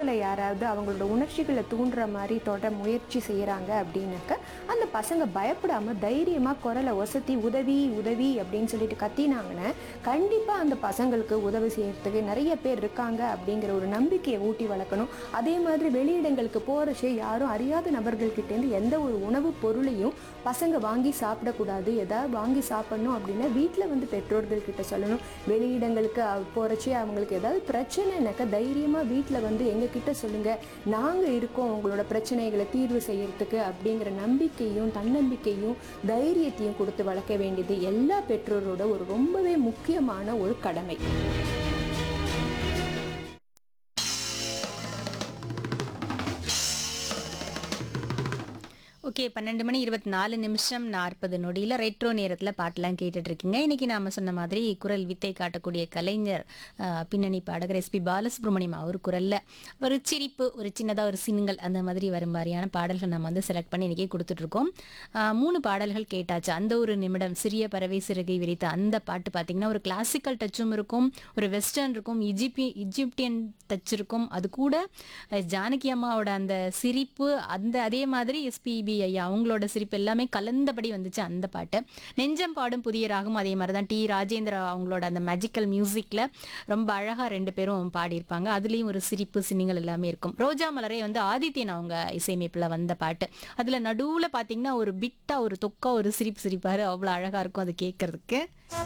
பசங்களை யாராவது அவங்களோட உணர்ச்சிகளை தூண்டுற மாதிரி தொட முயற்சி செய்கிறாங்க அப்படின்னாக்க அந்த பசங்க பயப்படாம தைரியமா குரலை ஒசத்தி உதவி உதவி அப்படின்னு சொல்லிட்டு கத்தினாங்கன்னா கண்டிப்பா அந்த பசங்களுக்கு உதவி செய்யறதுக்கு நிறைய பேர் இருக்காங்க அப்படிங்கிற ஒரு நம்பிக்கையை ஊட்டி வளர்க்கணும் அதே மாதிரி வெளியிடங்களுக்கு போறச்சே யாரும் அறியாத நபர்கள்கிட்ட இருந்து எந்த ஒரு உணவுப் பொருளையும் பசங்க வாங்கி சாப்பிடக்கூடாது ஏதாவது வாங்கி சாப்பிடணும் அப்படின்னா வீட்டில் வந்து பெற்றோர்கள் கிட்ட சொல்லணும் வெளியிடங்களுக்கு அவ- போறச்சே அவங்களுக்கு ஏதாவது பிரச்சனைனாக்கா தைரியமா வீட்டில் வந்து எங்க கிட்ட சொல்லுங்க நாங்க இருக்கோம் உங்களோட பிரச்சனைகளை தீர்வு செய்யறதுக்கு அப்படிங்கிற நம்பிக்கையும் தன்னம்பிக்கையும் தைரியத்தையும் கொடுத்து வளர்க்க வேண்டியது எல்லா பெற்றோரோட ஒரு ரொம்பவே முக்கியமான ஒரு கடமை ஓகே பன்னெண்டு மணி இருபத்தி நாலு நிமிஷம் நாற்பது நொடியில் ரெட்ரோ நேரத்தில் பாட்டெல்லாம் கேட்டுட்டு இருக்கீங்க இன்னைக்கு நாம சொன்ன மாதிரி குரல் வித்தை காட்டக்கூடிய கலைஞர் ஆஹ், பின்னணி பாடகர் எஸ்பி பாலசுப்ரமணியம் அவர் குரல்ல ஒரு சிரிப்பு ஒரு சின்னதாக ஒரு சினுங்கள் அந்த மாதிரி வரும் மாதிரியான பாடல்கள் நம்ம வந்து செலக்ட் பண்ணி இன்னைக்கு கொடுத்துட்டு இருக்கோம் ஆஹ், மூணு பாடல்கள் கேட்டாச்சு அந்த ஒரு நிமிடம் சிறிய பறவை சிறகை விரித்த அந்த பாட்டு பார்த்தீங்கன்னா ஒரு கிளாசிக்கல் டச்சும் இருக்கும் ஒரு வெஸ்டர்ன் இருக்கும் இஜிப்டி இஜிப்டியன் டச் இருக்கும் அது கூட அஹ், ஜானகி அம்மாவோட அந்த சிரிப்பு அந்த அதே மாதிரி எஸ்பிபி ஐயா அவங்களோட சிரிப்பு எல்லாமே கலந்தபடி வந்துச்சு அந்த பாட்டு நெஞ்சம் பாடும் புதிய ராகம் அதே மாதிரி தான் டி ராஜேந்திரா அவங்களோட அந்த மேஜிக்கல் மியூசிக்ல ரொம்ப அழகா ரெண்டு பேரும் பாடியிருப்பாங்க அதுலேயும் ஒரு சிரிப்பு சின்னிங்கள் எல்லாமே இருக்கும் ரோஜா மலரே வந்து ஆதித்யன் அவங்க இசையமைப்பில் வந்த பாட்டு அதில் நடுவில் பார்த்தீங்கன்னா ஒரு பிட்டா ஒரு தொக்கா ஒரு சிரிப்பு சிரிப்பாரு அவ்வளோ அழகா இருக்கும் அது கேட்கறதுக்கு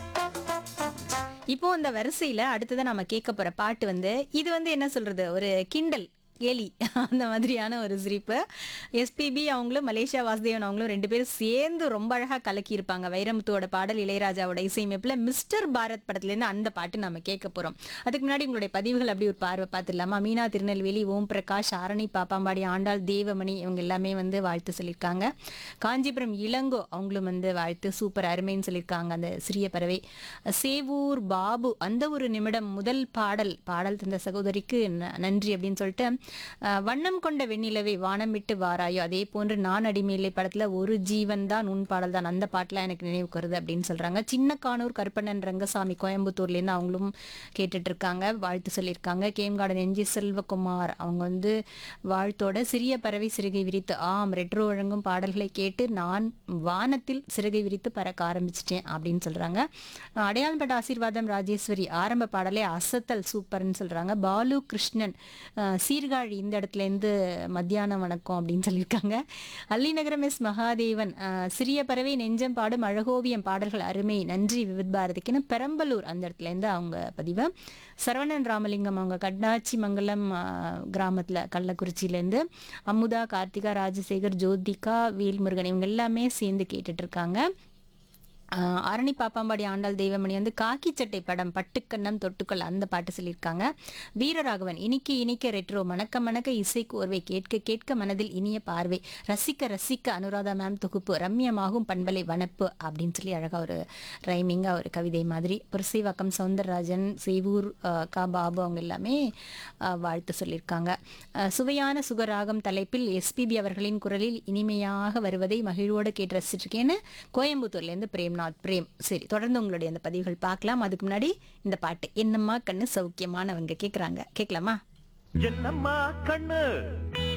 இப்போ இந்த வரிசையில அடுத்ததான் நம்ம கேட்க போற பாட்டு வந்து இது வந்து என்ன சொல்றது ஒரு கிண்டல் கேலி அந்த மாதிரியான ஒரு சிரிப்பு எஸ்பிபி அவங்களும் மலேசியா வாசுதேவன் அவங்களும் ரெண்டு பேரும் சேர்ந்து ரொம்ப அழகா கலக்கி இருப்பாங்க வைரமுத்துவோட பாடல் இளையராஜாவோட இசையமைப்புல மிஸ்டர் பாரத் படத்துலேருந்து அந்த பாட்டு நம்ம கேட்க போறோம் அதுக்கு முன்னாடி உங்களுடைய பதிவுகள் அப்படி ஒரு பார்வை பார்த்துடலாமா மீனா திருநெல்வேலி ஓம் பிரகாஷ் ஆரணி பாப்பாம்பாடி ஆண்டாள் தேவமணி இவங்க எல்லாமே வந்து வாழ்த்து சொல்லியிருக்காங்க காஞ்சிபுரம் இளங்கோ அவங்களும் வந்து வாழ்த்து சூப்பர் அருமைன்னு சொல்லியிருக்காங்க அந்த சிறிய பறவை சேவூர் பாபு அந்த ஒரு நிமிடம் முதல் பாடல் பாடல் தந்த சகோதரிக்கு ந- நன்றி அப்படின்னு சொல்லிட்டு அஹ், வண்ணம் கொண்ட வெண்ணிலவை வானம் விட்டு வாராயோ அதே போன்று நான் அடிமையில்லை படத்துல ஒரு ஜீவன் தான் உன் பாடல் தான் அந்த பாட்டுலாம் எனக்கு நினைவுக்கு வருது அப்படின்னு சொல்றாங்க சின்னக்கானூர் கருப்பண்ணன் ரங்கசாமி கோயம்புத்தூர்ல இருந்து அவங்களும் கேட்டுட்டு இருக்காங்க வாழ்த்து சொல்லியிருக்காங்க கேம்கார்டன் என்ஜி செல்வகுமார் அவங்க வந்து வாழ்த்தோட சிறிய பறவை சிறுகை விரித்து ஆம் ரெட்ரோ வழங்கும் பாடல்களை கேட்டு நான் வானத்தில் சிறுகை விரித்து பறக்க ஆரம்பிச்சிட்டேன் அப்படின்னு சொல்றாங்க அஹ் அடையாளம்பட்ட ஆசீர்வாதம் ராஜேஸ்வரி ஆரம்ப பாடலே அசத்தல் சூப்பர்னு சொல்றாங்க பாலு கிருஷ்ணன் அஹ் சீர்காழி இந்த இடத்துல இருந்து மத்தியானம் வணக்கம் அப்படின்னு சொல்லியிருக்காங்க அல்லிநகரம் எஸ் மகாதேவன் அஹ் சிறிய பறவை நெஞ்சம் பாடும் அழகோவியம் பாடல்கள் அருமை நன்றி விவித் பாரதிக்குன்னு பெரம்பலூர் அந்த இடத்துல இருந்து அவங்க பதிவு சரவணன் ராமலிங்கம் அவங்க கட்னாச்சி மங்கலம் அஹ், கிராமத்துல கள்ளக்குறிச்சியிலேருந்து அமுதா கார்த்திகா ராஜசேகர் ஜோதிகா வேல்முருகன் இவங்க எல்லாமே சேர்ந்து கேட்டுட்டு இருக்காங்க ஆஹ் ஆரணி பாப்பாம்பாடி ஆண்டாள் தெய்வமணி வந்து காக்கி சட்டை படம் பட்டுக்கண்ணம் தொட்டுக்கள் அந்த பாட்டு சொல்லியிருக்காங்க வீரராகவன் இனிக்கு இனிக்க ரெட்ரோ மணக்க மணக்க இசை கோர்வை கேட்க கேட்க மனதில் இனிய பார்வை ரசிக்க ரசிக்க அனுராதா மேம் தொகுப்பு ரம்யமாகும் பண்பலை வனப்பு அப்படின்னு சொல்லி அழகா ஒரு ரைமிங்கா ஒரு கவிதை மாதிரி புரசைவாக்கம் சவுந்தரராஜன் சேவூர் ஆஹ் கா பாபு அவங்க எல்லாமே ஆஹ் வாழ்த்து சொல்லியிருக்காங்க ஆஹ் சுவையான சுகராகம் தலைப்பில் எஸ்பிபி அவர்களின் குரலில் இனிமையாக வருவதை மகிழ்வோடு கேட்டு ரசிச்சிருக்கேன்னு கோயம்புத்தூர்லேருந்து பிரேம்நாத் பிரேம் சரி தொடர்ந்து உங்களுடைய அந்த பதிவுகள் பார்க்கலாம் அதுக்கு முன்னாடி இந்த பாட்டு என்னம்மா கண்ணு சௌக்கியமானவங்க கேட்குறாங்க கேட்கலாமா என்னம்மா கண்ணு